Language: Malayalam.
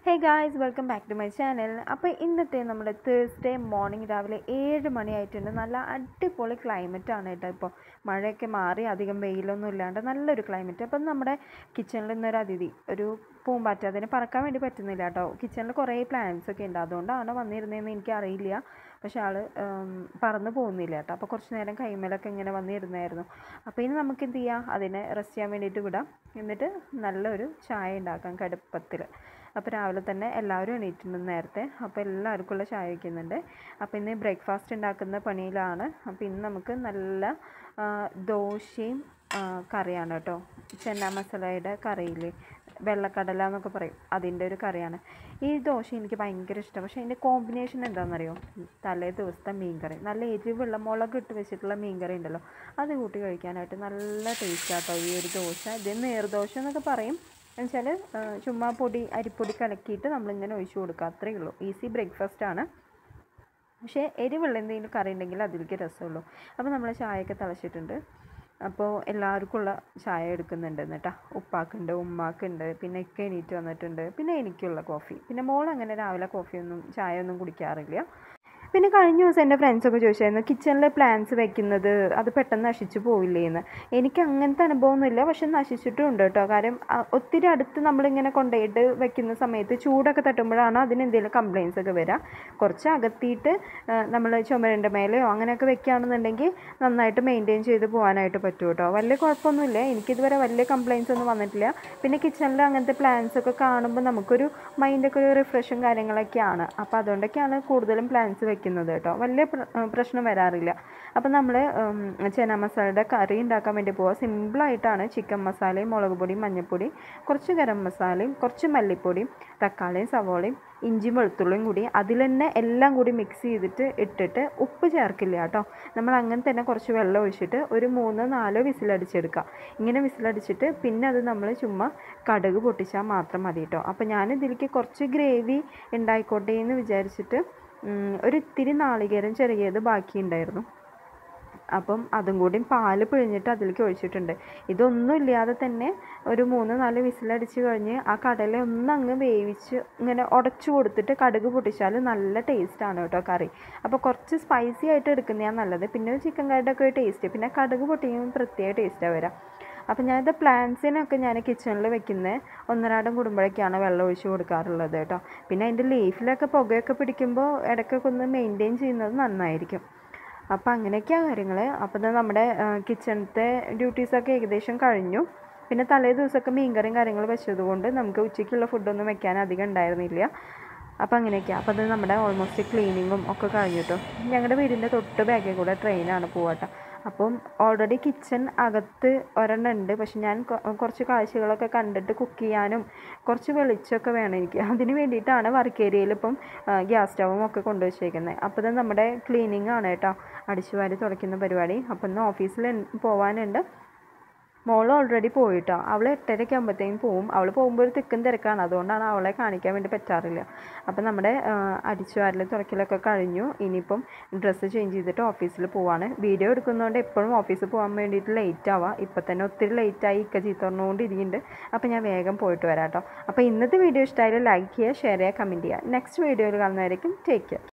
hey guys welcome back to my channel അപ്പോൾ ഇന്നത്തെ നമ്മുടെ തേഴ്സ്ഡേ മോർണിംഗ് രാവിലെ ഏഴ് മണിയായിട്ടുണ്ട് നല്ല അടിപൊളി ക്ലൈമറ്റ് ആണ് കേട്ടോ ഇപ്പോൾ മഴയൊക്കെ മാറി അധികം വെയിലൊന്നും ഇല്ലാണ്ട് നല്ലൊരു ക്ലൈമറ്റ് അപ്പം നമ്മുടെ കിച്ചണിൽ ഇന്നൊരു അതിഥി ഒരു പൂമ്പാറ്റ അതിന് പറക്കാൻ വേണ്ടി പറ്റുന്നില്ല കേട്ടോ കിച്ചണിൽ കുറേ പ്ലാന്റ്സ് ഒക്കെ ഉണ്ട് അതുകൊണ്ടാണ് വന്നിരുന്നതെന്ന് എനിക്കറിയില്ല പക്ഷെ ആൾ പറന്ന് പോകുന്നില്ല കേട്ടോ അപ്പോൾ കുറച്ച് നേരം കൈമേലൊക്കെ ഇങ്ങനെ വന്നിരുന്നായിരുന്നു അപ്പോൾ ഇനി നമുക്ക് എന്ത് ചെയ്യാം അതിനെ റെസ്റ്റ് ചെയ്യാൻ വേണ്ടിയിട്ട് വിടാം എന്നിട്ട് നല്ലൊരു ചായ ഉണ്ടാക്കാം കടുപ്പത്തിൽ അപ്പോൾ രാവിലെ തന്നെ എല്ലാവരും എണീറ്റിട്ടുണ്ട് നേരത്തെ അപ്പോൾ എല്ലാവർക്കുള്ള ചായ വയ്ക്കുന്നുണ്ട് അപ്പോൾ ഇന്ന് ബ്രേക്ക്ഫാസ്റ്റ് ഉണ്ടാക്കുന്ന പണിയിലാണ് അപ്പോൾ ഇന്ന് നമുക്ക് നല്ല ആ, ദോശയും ആ, കറിയാണ് കേട്ടോ ചെന്ന മസാലയുടെ കറിയില്ലേ വെള്ളക്കടല എന്നൊക്കെ പറയും അതിൻ്റെ ഒരു കറിയാണ് ഈ ദോശ എനിക്ക് ഭയങ്കര ഇഷ്ടം പക്ഷേ അതിൻ്റെ കോമ്പിനേഷൻ എന്താണെന്നറിയോ തലേ ദിവസത്തെ മീൻകറി നല്ല എരിവുള്ള മുളക് ഇട്ട് വെച്ചിട്ടുള്ള മീൻകറി ഉണ്ടല്ലോ അത് കൂട്ടി കഴിക്കാനായിട്ട് നല്ല ടേസ്റ്റ് ആട്ടോ ഈ ഒരു ദോശ ഇത് നീർദോശ എന്നൊക്കെ പറയും എന്നുവെച്ചാൽ ചുമ്മാ പൊടി അരിപ്പൊടി കലക്കിയിട്ട് നമ്മളിങ്ങനെ ഒഴിച്ചു കൊടുക്കുക അത്രയേ ഉള്ളൂ ഈസി ബ്രേക്ക്ഫാസ്റ്റ് ആണ് പക്ഷേ എരിവുള്ള എന്തെങ്കിലും കറി ഉണ്ടെങ്കിൽ അതിലേക്ക് രസമുള്ളൂ അപ്പോൾ നമ്മൾ ചായയൊക്കെ തിളച്ചിട്ടുണ്ട് അപ്പോൾ എല്ലാവർക്കും ഉള്ള ചായ എടുക്കുന്നുണ്ട് എന്നിട്ടാ ഉപ്പാക്കുണ്ട് ഉമ്മാക്കുണ്ട് പിന്നെ ഒക്കെ എണീറ്റ് വന്നിട്ടുണ്ട് പിന്നെ എനിക്കുള്ള കോഫി പിന്നെ മോൾ അങ്ങനെ രാവിലെ കോഫിയൊന്നും ചായ ഒന്നും കുടിക്കാറില്ല പിന്നെ കഴിഞ്ഞ ദിവസം എൻ്റെ ഫ്രണ്ട്സൊക്കെ ചോദിച്ചായിരുന്നു കിച്ചണിലെ പ്ലാന്റ്സ് വെക്കുന്നത് അത് പെട്ടെന്ന് നശിച്ചു പോവില്ലേ എന്ന് എനിക്ക് അങ്ങനത്തെ അനുഭവമൊന്നുമില്ല പക്ഷെ നശിച്ചിട്ടും ഉണ്ട് കേട്ടോ കാര്യം അ, ഒത്തിരി അടുത്ത് നമ്മളിങ്ങനെ കൊണ്ടുപോയിട്ട് വെക്കുന്ന സമയത്ത് ചൂടൊക്കെ തട്ടുമ്പോഴാണ് അതിന് എന്തെങ്കിലും കംപ്ലയിൻസ് ഒക്കെ വരിക കുറച്ച് അകത്തിയിട്ട് നമ്മൾ ചുമരിൻ്റെ മേലെയോ അങ്ങനെയൊക്കെ വെക്കുകയാണെന്നുണ്ടെങ്കിൽ നന്നായിട്ട് മെയിൻറ്റെയിൻ ചെയ്ത് പോകാനായിട്ട് പറ്റും കേട്ടോ വലിയ കുഴപ്പമൊന്നുമില്ല എനിക്കിതുവരെ വലിയ കംപ്ലയിൻസ് ഒന്നും വന്നിട്ടില്ല പിന്നെ കിച്ചണിൽ അങ്ങനത്തെ പ്ലാന്റ്സ് ഒക്കെ കാണുമ്പോൾ നമുക്കൊരു മൈൻഡൊക്കെ ഒരു റിഫ്രഷും കാര്യങ്ങളൊക്കെയാണ് അപ്പോൾ അതുകൊണ്ടൊക്കെയാണ് കൂടുതലും പ്ലാന്റ്സ് വെക്കുന്നത് കേട്ടോ വലിയ പ്ര- ഏഹ് പ്രശ്നം വരാറില്ല അപ്പോൾ നമ്മൾ ചന മസാലയുടെ കറി ഉണ്ടാക്കാൻ വേണ്ടി പോവുക സിമ്പിളായിട്ടാണ് ചിക്കൻ മസാലയും മുളക് പൊടിയും മഞ്ഞൾപ്പൊടിയും കുറച്ച് ഗരം മസാലയും കുറച്ച് മല്ലിപ്പൊടിയും തക്കാളിയും സവോളയും ഇഞ്ചിയും വെളുത്തുള്ളിയും കൂടി അതിൽ തന്നെ എല്ലാം കൂടി മിക്സ് ചെയ്തിട്ട് ഇട്ടിട്ട് ഉപ്പ് ചേർക്കില്ല കേട്ടോ നമ്മൾ അങ്ങനെ തന്നെ കുറച്ച് വെള്ളം ഒഴിച്ചിട്ട് ഒരു മൂന്നോ നാലോ വിസിലടിച്ചെടുക്കുക ഇങ്ങനെ വിസിലടിച്ചിട്ട് പിന്നെ അത് നമ്മൾ ചുമ്മാ കടുക് പൊട്ടിച്ചാൽ മാത്രം മതി കേട്ടോ അപ്പോൾ ഞാൻ ഇതിലേക്ക് കുറച്ച് ഗ്രേവി ഉണ്ടായിക്കോട്ടെ എന്ന് വിചാരിച്ചിട്ട് ഉം, ഒരു ഇത്തിരി നാളികേരം ചെറിയത് ബാക്കിയുണ്ടായിരുന്നു അപ്പം അതും കൂടി പാല് പിഴിഞ്ഞിട്ട് അതിലേക്ക് ഒഴിച്ചിട്ടുണ്ട് ഇതൊന്നും ഇല്ലാതെ തന്നെ ഒരു മൂന്ന് നാല് വിസിലടിച്ച് കഴിഞ്ഞ് ആ കടല ഒന്നങ്ങ് വേവിച്ച് ഇങ്ങനെ ഉടച്ചു കൊടുത്തിട്ട് കടുക് പൊട്ടിച്ചാൽ നല്ല ടേസ്റ്റാണ് കേട്ടോ കറി അപ്പോൾ കുറച്ച് സ്പൈസി ആയിട്ട് എടുക്കുന്നതാണ് നല്ലത് പിന്നെ ചിക്കൻ കറിയുടെ ഒക്കെ ഒരു ടേസ്റ്റ് പിന്നെ കടുക് പൊട്ടിക്കുമ്പോൾ പ്രത്യേക ടേസ്റ്റാണ് വരാം അപ്പം ഞാനിത് പ്ലാന്റ്സിനൊക്കെ ഞാൻ കിച്ചണിൽ വെക്കുന്നത് ഒന്നരാടം കൂടുമ്പോഴൊക്കെയാണ് വെള്ളം ഒഴിച്ച് കൊടുക്കാറുള്ളത് കേട്ടോ പിന്നെ അതിൻ്റെ ലീഫിലൊക്കെ പുകയൊക്കെ പിടിക്കുമ്പോൾ ഇടയ്ക്കൊക്കെ ഒന്ന് മെയിൻറ്റെയിൻ ചെയ്യുന്നത് നന്നായിരിക്കും അപ്പോൾ അങ്ങനെയൊക്കെയാണ് കാര്യങ്ങൾ അപ്പോൾ ഇത് നമ്മുടെ കിച്ചണത്തെ ഡ്യൂട്ടീസൊക്കെ ഏകദേശം കഴിഞ്ഞു പിന്നെ തലേ ദിവസമൊക്കെ മീൻകറിയും കാര്യങ്ങളും വെച്ചതുകൊണ്ട് നമുക്ക് ഉച്ചയ്ക്കുള്ള ഫുഡൊന്നും വെക്കാൻ അധികം ഉണ്ടായിരുന്നില്ല അപ്പോൾ അങ്ങനെയൊക്കെയാണ് അപ്പോൾ അത് നമ്മുടെ ഓൾമോസ്റ്റ് ക്ലീനിങ്ങും ഒക്കെ കഴിഞ്ഞു കേട്ടോ ഞങ്ങളുടെ വീടിൻ്റെ തൊട്ട് ബാക്കിൽ കൂടെ ട്രെയിനാണ് പോവാട്ടോ അപ്പം ഓൾറെഡി കിച്ചൺ അകത്ത് ഒരെണ്ണം ഉണ്ട് പക്ഷെ ഞാൻ കൊ- കുറച്ച് കാഴ്ചകളൊക്കെ കണ്ടിട്ട് കുക്ക് ചെയ്യാനും കുറച്ച് വെളിച്ചമൊക്കെ വേണം എനിക്ക് അതിന് വേണ്ടിയിട്ടാണ് വർക്ക് ഏരിയയിൽ ഇപ്പം ഗ്യാസ് സ്റ്റവും ഒക്കെ കൊണ്ടുവച്ചേക്കുന്നത് അപ്പോൾ ഇത് നമ്മുടെ ക്ലീനിങ് ആണ് കേട്ടോ അടിച്ചു വാരി തുടയ്ക്കുന്ന പരിപാടി അപ്പം ഇന്ന് ഓഫീസിൽ പോകാനുണ്ട് മോൾ ഓൾറെഡി പോയിട്ടോ അവൾ എട്ടരയ്ക്ക് ആകുമ്പോഴത്തേക്കും പോവും അവൾ പോകുമ്പോൾ ഒരു തിക്കും തിരക്കാണ് അതുകൊണ്ടാണ് അവളെ കാണിക്കാൻ വേണ്ടി പറ്റാറില്ല അപ്പം നമ്മുടെ അടിച്ചു വാരലും തുറക്കലൊക്കെ കഴിഞ്ഞു ഇനിയിപ്പം ഡ്രസ്സ് ചേഞ്ച് ചെയ്തിട്ട് ഓഫീസിൽ പോവാണ് വീഡിയോ എടുക്കുന്നതുകൊണ്ട് എപ്പോഴും ഓഫീസിൽ പോകാൻ വേണ്ടിയിട്ട് ലേറ്റ് ആവാം ഇപ്പം തന്നെ ഒത്തിരി ലേറ്റായി ഇക്ക ചീത്ത പറഞ്ഞുകൊണ്ട് ഇരിക്കുന്നുണ്ട് അപ്പം ഞാൻ വേഗം പോയിട്ട് വരാം കേട്ടോ അപ്പോൾ ഇന്നത്തെ വീഡിയോ ഇഷ്ടമായാലും ലൈക്ക് ചെയ്യുക ഷെയർ ചെയ്യുക കമൻറ്റ് ചെയ്യുക നെക്സ്റ്റ് വീഡിയോയിൽ കാണുന്നതായിരിക്കും ടേക്ക് കെയർ